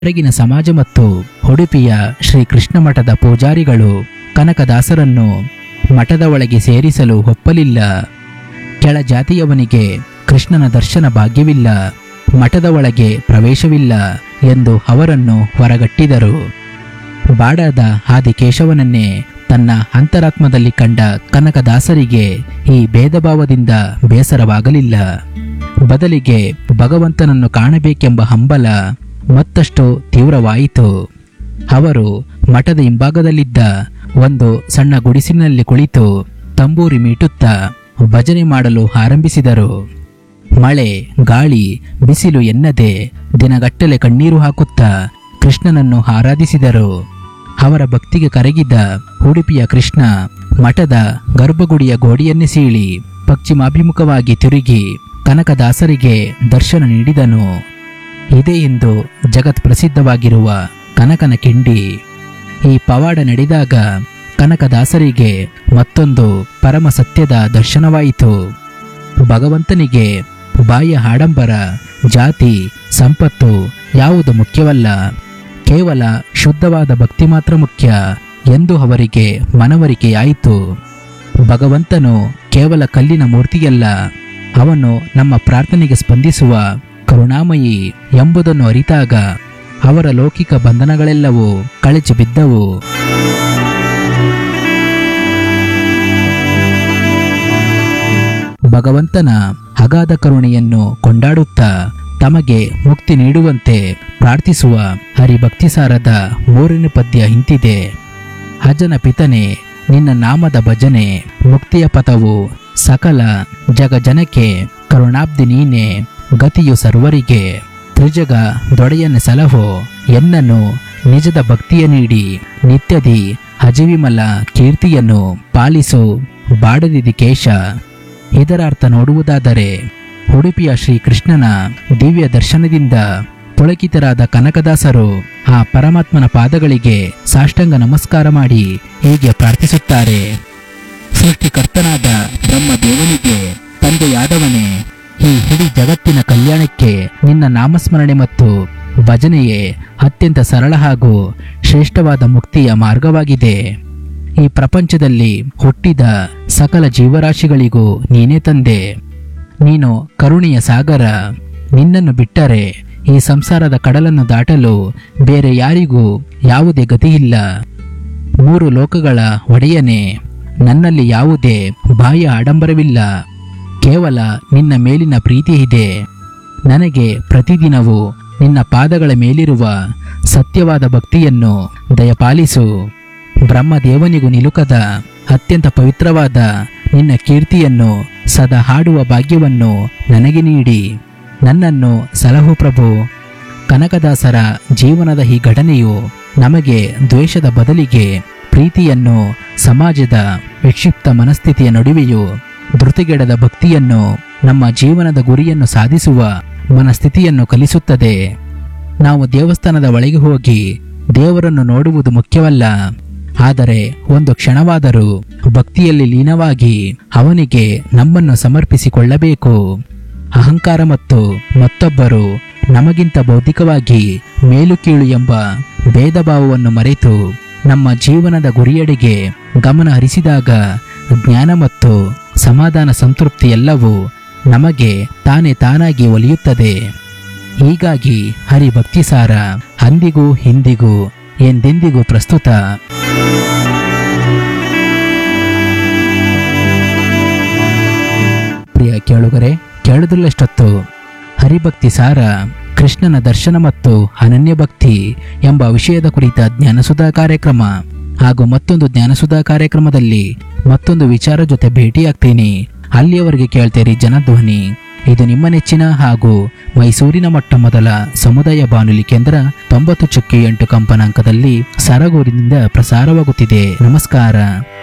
ಹೊರಗಿನ ಸಮಾಜ ಮತ್ತು ಉಡುಪಿಯ ಶ್ರೀ ಕೃಷ್ಣ ಮಠದ ಪೂಜಾರಿಗಳು ಕನಕದಾಸರನ್ನು ಮಠದ ಒಳಗೆ ಸೇರಿಸಲು ಒಪ್ಪಲಿಲ್ಲ ಕೆಳ ಜಾತಿಯವನಿಗೆ ಕೃಷ್ಣನ ದರ್ಶನ ಭಾಗ್ಯವಿಲ್ಲ ಮಠದ ಒಳಗೆ ಪ್ರವೇಶವಿಲ್ಲ ಎಂದು ಅವರನ್ನು ಹೊರಗಟ್ಟಿದರು ಬಾಡಾದ ಆದಿಕೇಶವನನ್ನೇ ತನ್ನ ಅಂತರಾತ್ಮದಲ್ಲಿ ಕಂಡ ಕನಕದಾಸರಿಗೆ ಈ ಭೇದಭಾವದಿಂದ ಬೇಸರವಾಗಲಿಲ್ಲ ಬದಲಿಗೆ ಭಗವಂತನನ್ನು ಕಾಣಬೇಕೆಂಬ ಹಂಬಲ ಮತ್ತಷ್ಟು ತೀವ್ರವಾಯಿತು ಅವರು ಮಠದ ಹಿಂಭಾಗದಲ್ಲಿದ್ದ ಒಂದು ಸಣ್ಣ ಗುಡಿಸಿನಲ್ಲಿ ಕುಳಿತು ತಂಬೂರಿ ಮೀಟುತ್ತಾ ಭಜನೆ ಮಾಡಲು ಆರಂಭಿಸಿದರು ಮಳೆ ಗಾಳಿ ಬಿಸಿಲು ಎನ್ನದೆ ದಿನಗಟ್ಟಲೆ ಕಣ್ಣೀರು ಹಾಕುತ್ತಾ ಕೃಷ್ಣನನ್ನು ಆರಾಧಿಸಿದರು ಅವರ ಭಕ್ತಿಗೆ ಕರಗಿದ ಉಡುಪಿಯ ಕೃಷ್ಣ ಮಠದ ಗರ್ಭಗುಡಿಯ ಗೋಡೆಯನ್ನೇ ಸೀಳಿ ಪಶ್ಚಿಮಾಭಿಮುಖವಾಗಿ ತಿರುಗಿ ಕನಕದಾಸರಿಗೆ ದರ್ಶನ ನೀಡಿದನು ಇದೇ ಇಂದು ಜಗತ್ ಪ್ರಸಿದ್ಧವಾಗಿರುವ ಕನಕನ ಕಿಂಡಿ ಈ ಪವಾಡ ನಡೆದಾಗ ಕನಕದಾಸರಿಗೆ ಮತ್ತೊಂದು ಪರಮ ಸತ್ಯದ ದರ್ಶನವಾಯಿತು ಭಗವಂತನಿಗೆ ಬಾಹ್ಯ ಆಡಂಬರ ಜಾತಿ ಸಂಪತ್ತು ಯಾವುದು ಮುಖ್ಯವಲ್ಲ ಕೇವಲ ಶುದ್ಧವಾದ ಭಕ್ತಿ ಮಾತ್ರ ಮುಖ್ಯ ಎಂದು ಅವರಿಗೆ ಮನವರಿಕೆಯಾಯಿತು ಭಗವಂತನು ಕೇವಲ ಕಲ್ಲಿನ ಮೂರ್ತಿಯಲ್ಲ ಅವನು ನಮ್ಮ ಪ್ರಾರ್ಥನೆಗೆ ಸ್ಪಂದಿಸುವ ಕರುಣಾಮಯಿ ಎಂಬುದನ್ನು ಅರಿತಾಗ ಅವರ ಲೌಕಿಕ ಬಂಧನಗಳೆಲ್ಲವೂ ಕಳಚಿ ಬಿದ್ದವು ಭಗವಂತನ ಅಗಾಧ ಕರುಣೆಯನ್ನು ಕೊಂಡಾಡುತ್ತಾ ತಮಗೆ ಮುಕ್ತಿ ನೀಡುವಂತೆ ಪ್ರಾರ್ಥಿಸುವ ಹರಿಭಕ್ತಿಸಾರದ ಮೂರನೇ ಪದ್ಯ ಇಂತಿದೆ ಅಜನ ಪಿತನೆ ನಿನ್ನ ನಾಮದ ಭಜನೆ ಮುಕ್ತಿಯ ಪಥವು ಸಕಲ ಜಗಜನಕ್ಕೆ ಕರುಣಾಬ್ಧಿ ನೀನೆ ಗತಿಯು ಸರ್ವರಿಗೆ ತ್ರಿಜಗ ದೊಡೆಯನ ಸಲಹೋ ಎನ್ನನ್ನು ನಿಜದ ಭಕ್ತಿಯ ನೀಡಿ ನಿತ್ಯದಿ ಅಜವಿಮಲ ಕೀರ್ತಿಯನ್ನು ಪಾಲಿಸು ಬಾಡದಿದಿ ಕೇಶ ಇದರ ಅರ್ಥ ನೋಡುವುದಾದರೆ ಉಡುಪಿಯ ಶ್ರೀ ಕೃಷ್ಣನ ದಿವ್ಯ ದರ್ಶನದಿಂದ ಪುಳಕಿತರಾದ ಕನಕದಾಸರು ಆ ಪರಮಾತ್ಮನ ಪಾದಗಳಿಗೆ ಸಾಷ್ಟಾಂಗ ನಮಸ್ಕಾರ ಮಾಡಿ ಹೀಗೆ ಪ್ರಾರ್ಥಿಸುತ್ತಾರೆ ಸೃಷ್ಟಿಕರ್ತನಾದ ಬ್ರಹ್ಮದೇವನಿಗೆ ತಂದೆಯಾದವನೇ ಈ ಇಡೀ ಜಗತ್ತಿನ ಕಲ್ಯಾಣಕ್ಕೆ ನಿನ್ನ ನಾಮಸ್ಮರಣೆ ಮತ್ತು ಭಜನೆಯೇ ಅತ್ಯಂತ ಸರಳ ಹಾಗೂ ಶ್ರೇಷ್ಠವಾದ ಮುಕ್ತಿಯ ಮಾರ್ಗವಾಗಿದೆ ಈ ಪ್ರಪಂಚದಲ್ಲಿ ಹುಟ್ಟಿದ ಸಕಲ ಜೀವರಾಶಿಗಳಿಗೂ ನೀನೇ ತಂದೆ ನೀನು ಕರುಣೆಯ ಸಾಗರ ನಿನ್ನನ್ನು ಬಿಟ್ಟರೆ ಈ ಸಂಸಾರದ ಕಡಲನ್ನು ದಾಟಲು ಬೇರೆ ಯಾರಿಗೂ ಯಾವುದೇ ಗತಿಯಿಲ್ಲ ಮೂರು ಲೋಕಗಳ ಒಡೆಯನೇ ನನ್ನಲ್ಲಿ ಯಾವುದೇ ಬಾಹ್ಯ ಆಡಂಬರವಿಲ್ಲ ಕೇವಲ ನಿನ್ನ ಮೇಲಿನ ಪ್ರೀತಿ ಇದೆ ನನಗೆ ಪ್ರತಿದಿನವೂ ನಿನ್ನ ಪಾದಗಳ ಮೇಲಿರುವ ಸತ್ಯವಾದ ಭಕ್ತಿಯನ್ನು ದಯಪಾಲಿಸು ಬ್ರಹ್ಮದೇವನಿಗೂ ನಿಲುಕದ ಅತ್ಯಂತ ಪವಿತ್ರವಾದ ನಿನ್ನ ಕೀರ್ತಿಯನ್ನು ಸದಾ ಹಾಡುವ ಭಾಗ್ಯವನ್ನು ನನಗೆ ನೀಡಿ ನನ್ನನ್ನು ಸಲಹು ಪ್ರಭು ಕನಕದಾಸರ ಜೀವನದ ಈ ಘಟನೆಯು ನಮಗೆ ದ್ವೇಷದ ಬದಲಿಗೆ ಪ್ರೀತಿಯನ್ನು ಸಮಾಜದ ವಿಕ್ಷಿಪ್ತ ಮನಸ್ಥಿತಿಯ ನಡುವೆಯೂ ಧೃತಿಗೆಡದ ಭಕ್ತಿಯನ್ನು ನಮ್ಮ ಜೀವನದ ಗುರಿಯನ್ನು ಸಾಧಿಸುವ ಮನಸ್ಥಿತಿಯನ್ನು ಕಲಿಸುತ್ತದೆ ನಾವು ದೇವಸ್ಥಾನದ ಒಳಗೆ ಹೋಗಿ ದೇವರನ್ನು ನೋಡುವುದು ಮುಖ್ಯವಲ್ಲ ಆದರೆ ಒಂದು ಕ್ಷಣವಾದರೂ ಭಕ್ತಿಯಲ್ಲಿ ಲೀನವಾಗಿ ಅವನಿಗೆ ನಮ್ಮನ್ನು ಸಮರ್ಪಿಸಿಕೊಳ್ಳಬೇಕು ಅಹಂಕಾರ ಮತ್ತು ಮತ್ತೊಬ್ಬರು ನಮಗಿಂತ ಬೌದ್ಧಿಕವಾಗಿ ಮೇಲು ಕೀಳು ಎಂಬ ಭೇದ ಭಾವವನ್ನು ಮರೆತು ನಮ್ಮ ಜೀವನದ ಗುರಿಯೆಡೆಗೆ ಗಮನ ಹರಿಸಿದಾಗ ಜ್ಞಾನ ಮತ್ತು ಸಮಾಧಾನ ಸಂತೃಪ್ತಿ ಎಲ್ಲವೂ ನಮಗೆ ತಾನೇ ತಾನಾಗಿ ಒಲಿಯುತ್ತದೆ ಹೀಗಾಗಿ ಹರಿಭಕ್ತಿಸಾರ ಅಂದಿಗೂ ಹಿಂದಿಗೂ ಎಂದೆಂದಿಗೂ ಪ್ರಸ್ತುತ ಪ್ರಿಯ ಕೇಳುಗರೆ ಕೇಳಿದ್ರಲ್ಲಷ್ಟೊತ್ತು ಹರಿಭಕ್ತಿ ಸಾರ ಕೃಷ್ಣನ ದರ್ಶನ ಮತ್ತು ಅನನ್ಯ ಭಕ್ತಿ ಎಂಬ ವಿಷಯದ ಕುರಿತ ಜ್ಞಾನಸುಧಾ ಕಾರ್ಯಕ್ರಮ ಹಾಗೂ ಮತ್ತೊಂದು ಜ್ಞಾನಸುಧಾ ಕಾರ್ಯಕ್ರಮದಲ್ಲಿ ಮತ್ತೊಂದು ವಿಚಾರ ಜೊತೆ ಭೇಟಿಯಾಗ್ತೀನಿ ಅಲ್ಲಿಯವರೆಗೆ ಕೇಳ್ತೀರಿ ಜನಧ್ವನಿ ಇದು ನಿಮ್ಮ ನೆಚ್ಚಿನ ಹಾಗೂ ಮೈಸೂರಿನ ಮೊಟ್ಟ ಮೊದಲ ಸಮುದಾಯ ಬಾನುಲಿ ಕೇಂದ್ರ ತೊಂಬತ್ತು ಚುಕ್ಕಿ ಎಂಟು ಕಂಪನಾಂಕದಲ್ಲಿ ಸರಗೂರಿನಿಂದ ಪ್ರಸಾರವಾಗುತ್ತಿದೆ ನಮಸ್ಕಾರ